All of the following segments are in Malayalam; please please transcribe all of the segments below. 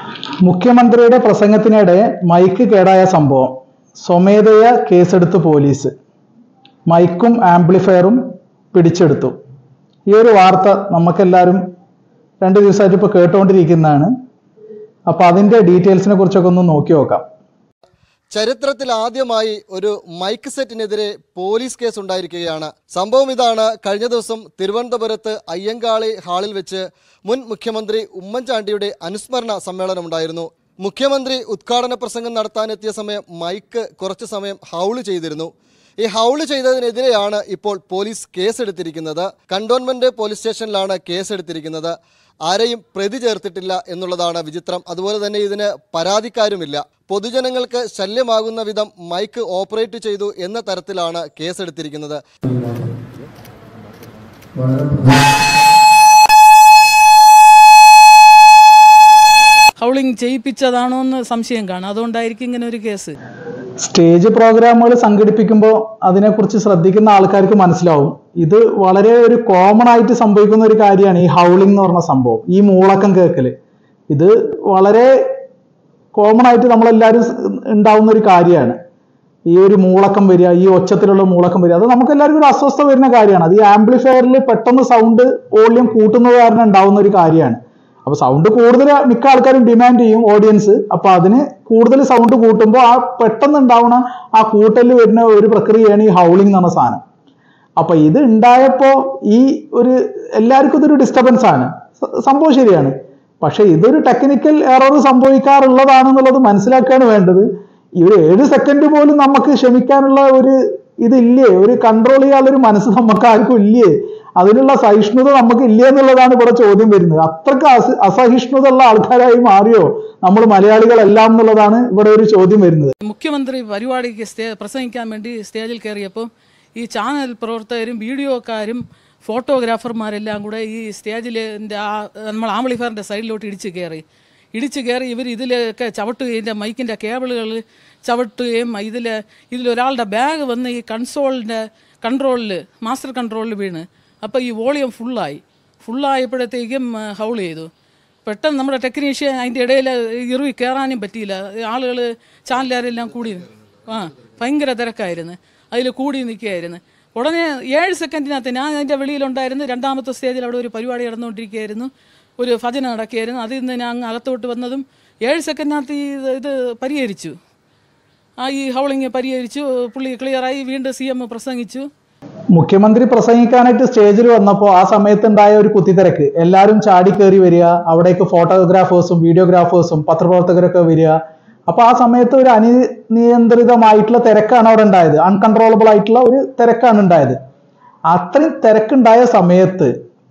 മുഖ്യമന്ത്രിയുടെ പ്രസംഗത്തിനിടെ മൈക്ക് കേടായ സംഭവം സ്വമേധയ കേസെടുത്ത് പോലീസ് മൈക്കും ആംപ്ലിഫയറും പിടിച്ചെടുത്തു ഈ ഒരു വാർത്ത നമുക്കെല്ലാവരും രണ്ട് ദിവസമായിട്ട് ഇപ്പോൾ കേട്ടുകൊണ്ടിരിക്കുന്നതാണ് അപ്പോൾ അതിൻ്റെ ഡീറ്റെയിൽസിനെ കുറിച്ചൊക്കെ ഒന്ന് നോക്കി നോക്കാം ചരിത്രത്തിൽ ആദ്യമായി ഒരു മൈക്ക് സെറ്റിനെതിരെ പോലീസ് കേസ് ഉണ്ടായിരിക്കുകയാണ് സംഭവം ഇതാണ് കഴിഞ്ഞ ദിവസം തിരുവനന്തപുരത്ത് അയ്യങ്കാളി ഹാളിൽ വെച്ച് മുൻ മുഖ്യമന്ത്രി ഉമ്മൻചാണ്ടിയുടെ അനുസ്മരണ സമ്മേളനം ഉണ്ടായിരുന്നു മുഖ്യമന്ത്രി ഉദ്ഘാടന പ്രസംഗം നടത്താനെത്തിയ സമയം മൈക്ക് കുറച്ചു സമയം ഹൗള് ചെയ്തിരുന്നു ഈ ഹൗള് ചെയ്തതിനെതിരെയാണ് ഇപ്പോൾ പോലീസ് കേസെടുത്തിരിക്കുന്നത് കണ്ടോൺമെന്റ് പോലീസ് സ്റ്റേഷനിലാണ് കേസെടുത്തിരിക്കുന്നത് ആരെയും പ്രതി ചേർത്തിട്ടില്ല എന്നുള്ളതാണ് വിചിത്രം അതുപോലെ തന്നെ ഇതിന് പരാതിക്കാരുമില്ല പൊതുജനങ്ങൾക്ക് ശല്യമാകുന്ന വിധം മൈക്ക് ഓപ്പറേറ്റ് ചെയ്തു എന്ന തരത്തിലാണ് കേസെടുത്തിരിക്കുന്നത് ഹൗളിംഗ് ചെയ്യിപ്പിച്ചതാണോ എന്ന് സംശയം കാണും അതുകൊണ്ടായിരിക്കും ഇങ്ങനെ ഒരു കേസ് സ്റ്റേജ് പ്രോഗ്രാമുകൾ സംഘടിപ്പിക്കുമ്പോൾ അതിനെക്കുറിച്ച് ശ്രദ്ധിക്കുന്ന ആൾക്കാർക്ക് മനസ്സിലാവും ഇത് വളരെ ഒരു കോമൺ ആയിട്ട് സംഭവിക്കുന്ന ഒരു കാര്യമാണ് ഈ ഹൗളിംഗ് എന്ന് പറഞ്ഞ സംഭവം ഈ മൂളക്കം കേൾക്കല് ഇത് വളരെ കോമൺ ആയിട്ട് നമ്മളെല്ലാവരും സ് ഉണ്ടാവുന്ന ഒരു കാര്യമാണ് ഈ ഒരു മൂളക്കം വരിക ഈ ഒച്ചത്തിലുള്ള മൂളക്കം വരിക അത് നമുക്ക് എല്ലാവർക്കും ഒരു അസ്വസ്ഥ വരുന്ന കാര്യമാണ് അത് ഈ ആംപ്ലിഫയറിൽ പെട്ടെന്ന് സൗണ്ട് വോളിയം കൂട്ടുന്നത് കാരണം ഉണ്ടാവുന്ന ഒരു കാര്യമാണ് അപ്പൊ സൗണ്ട് കൂടുതൽ മിക്ക ആൾക്കാരും ഡിമാൻഡ് ചെയ്യും ഓഡിയൻസ് അപ്പൊ അതിന് കൂടുതൽ സൗണ്ട് കൂട്ടുമ്പോൾ ആ പെട്ടെന്ന് ഉണ്ടാവുന്ന ആ കൂട്ടലിൽ വരുന്ന ഒരു പ്രക്രിയയാണ് ഈ ഹൗളിംഗ് എന്ന് പറഞ്ഞ സാധനം അപ്പൊ ഇത് ഉണ്ടായപ്പോ ഈ ഒരു എല്ലാവർക്കും ഇതൊരു ഡിസ്റ്റർബൻസ് ആണ് സ- സംഭവം ശരിയാണ് പക്ഷെ ഇതൊരു ടെക്നിക്കൽ എറർ സംഭവിക്കാറുള്ളതാണെന്നുള്ളത് മനസ്സിലാക്കുകയാണ് വേണ്ടത് ഈ ഒരു ഏഴ് സെക്കൻഡ് പോലും നമുക്ക് ക്ഷമിക്കാനുള്ള ഒരു ഇതില്ലേ ഒരു കൺട്രോൾ ചെയ്യാനുള്ള ഒരു മനസ്സ് നമുക്ക് ആർക്കും ഇല്ലേ അതിനുള്ള സഹിഷ്ണുത നമുക്ക് ഇല്ലേ എന്നുള്ളതാണ് ഇവിടെ ചോദ്യം വരുന്നത് അത്രക്ക് അസ അസഹിഷ്ണുത ഉള്ള ആൾക്കാരായി മാറിയോ നമ്മൾ മലയാളികളെല്ലാം എന്നുള്ളതാണ് ഇവിടെ ഒരു ചോദ്യം വരുന്നത് മുഖ്യമന്ത്രി പരിപാടിക്ക് സ്റ്റേ പ്രസംഗിക്കാൻ വേണ്ടി സ്റ്റേജിൽ കയറിയപ്പോൾ ഈ ചാനൽ പ്രവർത്തകരും വീഡിയോക്കാരും ഫോട്ടോഗ്രാഫർമാരെല്ലാം കൂടെ ഈ സ്റ്റേജിൻ്റെ ആ നമ്മൾ ആംബ്ലിഫയറിൻ്റെ സൈഡിലോട്ട് ഇടിച്ച് കയറി ഇടിച്ച് കയറി ഇവർ ഇതിലൊക്കെ ചവിട്ടുകയും ഇതിൻ്റെ മൈക്കിൻ്റെ കേബിളുകൾ ചവിട്ടുകയും ഇതിൽ ഇതിലൊരാളുടെ ബാഗ് വന്ന് ഈ കൺസോളിൻ്റെ കൺട്രോളിൽ മാസ്റ്റർ കൺട്രോളിൽ വീണ് അപ്പോൾ ഈ വോളിയം ഫുള്ളായി ഫുള്ളായപ്പോഴത്തേക്കും ഹൗൾ ചെയ്തു പെട്ടെന്ന് നമ്മുടെ ടെക്നീഷ്യൻ അതിൻ്റെ ഇടയിൽ ഇറുവി കയറാനും പറ്റിയില്ല ആളുകൾ ചാനലുകാരെല്ലാം കൂടി ആ ഭയങ്കര തിരക്കായിരുന്നു അതിൽ കൂടി നിൽക്കുകയായിരുന്നു ഉടനെ ഏഴ് സെക്കൻഡിനകത്ത് ഞാൻ അതിൻ്റെ വെളിയിലുണ്ടായിരുന്നു രണ്ടാമത്തെ സ്റ്റേജിൽ അവിടെ ഒരു പരിപാടി നടന്നുകൊണ്ടിരിക്കുകയായിരുന്നു ഒരു ഭജന നടക്കുകയായിരുന്നു അതിൽ നിന്ന് ഞാൻ അങ്ങ് അകത്തോട്ട് വന്നതും ഏഴ് സെക്കൻഡിനകത്ത് ഈ ഇത് ഇത് പരിഹരിച്ചു ആ ഈ ഹൗളിങ് പരിഹരിച്ചു പുള്ളി ക്ലിയറായി വീണ്ടും സി എം പ്രസംഗിച്ചു മുഖ്യമന്ത്രി പ്രസംഗിക്കാനായിട്ട് സ്റ്റേജിൽ വന്നപ്പോൾ ആ സമയത്ത് ഉണ്ടായ ഒരു കുത്തിത്തിരക്ക് എല്ലാവരും ചാടി കയറി വരിക അവിടേക്ക് ഫോട്ടോഗ്രാഫേഴ്സും വീഡിയോഗ്രാഫേഴ്സും പത്രപ്രവർത്തകരൊക്കെ വരിക അപ്പൊ ആ സമയത്ത് ഒരു അനിയന്ത്രിതമായിട്ടുള്ള തിരക്കാണ് അവിടെ ഉണ്ടായത് അൺകൺട്രോളബിൾ ആയിട്ടുള്ള ഒരു തിരക്കാണ് ഉണ്ടായത് അത്രയും തിരക്കുണ്ടായ സമയത്ത്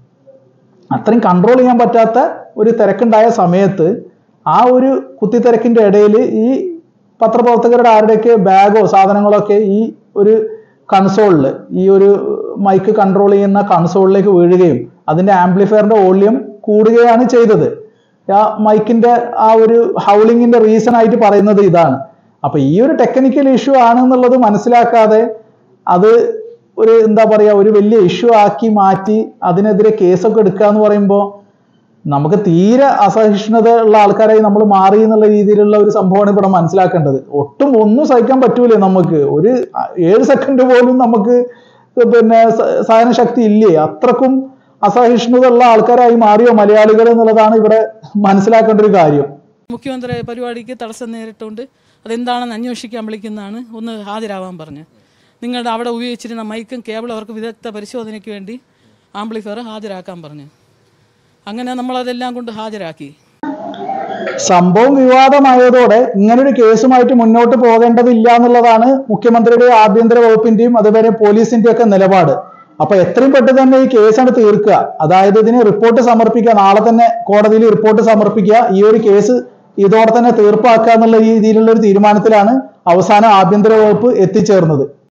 അത്രയും കൺട്രോൾ ചെയ്യാൻ പറ്റാത്ത ഒരു തിരക്കുണ്ടായ സമയത്ത് ആ ഒരു കുത്തിത്തിരക്കിന്റെ ഇടയിൽ ഈ പത്രപ്രവർത്തകരുടെ ആരുടെയൊക്കെ ബാഗോ സാധനങ്ങളൊക്കെ ഈ ഒരു കൺസോളിൽ ഈ ഒരു മൈക്ക് കൺട്രോൾ ചെയ്യുന്ന കൺസോളിലേക്ക് വീഴുകയും അതിന്റെ ആംപ്ലിഫയറിന്റെ വോള്യം കൂടുകയാണ് ചെയ്തത് ആ മൈക്കിന്റെ ആ ഒരു ഹൗളിങ്ങിന്റെ റീസൺ ആയിട്ട് പറയുന്നത് ഇതാണ് അപ്പൊ ഈ ഒരു ടെക്നിക്കൽ ഇഷ്യൂ ആണെന്നുള്ളത് മനസ്സിലാക്കാതെ അത് ഒരു എന്താ പറയാ ഒരു വലിയ ഇഷ്യൂ ആക്കി മാറ്റി അതിനെതിരെ കേസൊക്കെ എടുക്കുക എന്ന് പറയുമ്പോൾ നമുക്ക് തീരെ അസഹിഷ്ണുത ഉള്ള ആൾക്കാരായി നമ്മൾ മാറി എന്നുള്ള രീതിയിലുള്ള ഒരു സംഭവമാണ് ഇവിടെ മനസ്സിലാക്കേണ്ടത് ഒട്ടും ഒന്നും സഹിക്കാൻ പറ്റൂലേ നമുക്ക് ഒരു ഏഴ് സെക്കൻഡ് പോലും നമുക്ക് പിന്നെ സ- സഹനശക്തി ഇല്ലേ അത്രക്കും അസഹിഷ്ണുത ഉള്ള ആൾക്കാരായി മാറിയോ മലയാളികൾ എന്നുള്ളതാണ് ഇവിടെ മനസ്സിലാക്കേണ്ട ഒരു കാര്യം മുഖ്യമന്ത്രി പരിപാടിക്ക് തടസ്സം നേരിട്ടുകൊണ്ട് അതെന്താണെന്ന് അന്വേഷിക്കാൻ വിളിക്കുന്നതാണ് ഒന്ന് ഹാജരാവാൻ പറഞ്ഞു നിങ്ങളുടെ അവിടെ ഉപയോഗിച്ചിരുന്ന മൈക്കും കേബിളും അവർക്ക് വിദഗ്ധ പരിശോധനയ്ക്ക് വേണ്ടി ആംപ്ലിഫയർ ഹാജരാക്കാൻ പറഞ്ഞു അങ്ങനെ നമ്മളതെല്ലാം കൊണ്ട് ഹാജരാക്കി സംഭവം വിവാദമായതോടെ ഇങ്ങനൊരു കേസുമായിട്ട് മുന്നോട്ട് പോകേണ്ടതില്ല എന്നുള്ളതാണ് മുഖ്യമന്ത്രിയുടെ ആഭ്യന്തര വകുപ്പിന്റെയും അതുപോലെ പോലീസിന്റെയും ഒക്കെ നിലപാട് അപ്പൊ എത്രയും പെട്ടെന്ന് തന്നെ ഈ കേസാണ് തീർക്കുക അതായത് ഇതിന് റിപ്പോർട്ട് സമർപ്പിക്കുക നാളെ തന്നെ കോടതിയിൽ റിപ്പോർട്ട് സമർപ്പിക്കുക ഈ ഒരു കേസ് ഇതോടെ തന്നെ തീർപ്പാക്കുക എന്നുള്ള രീതിയിലുള്ള ഒരു തീരുമാനത്തിലാണ് അവസാനം ആഭ്യന്തര വകുപ്പ് എത്തിച്ചേർന്നത്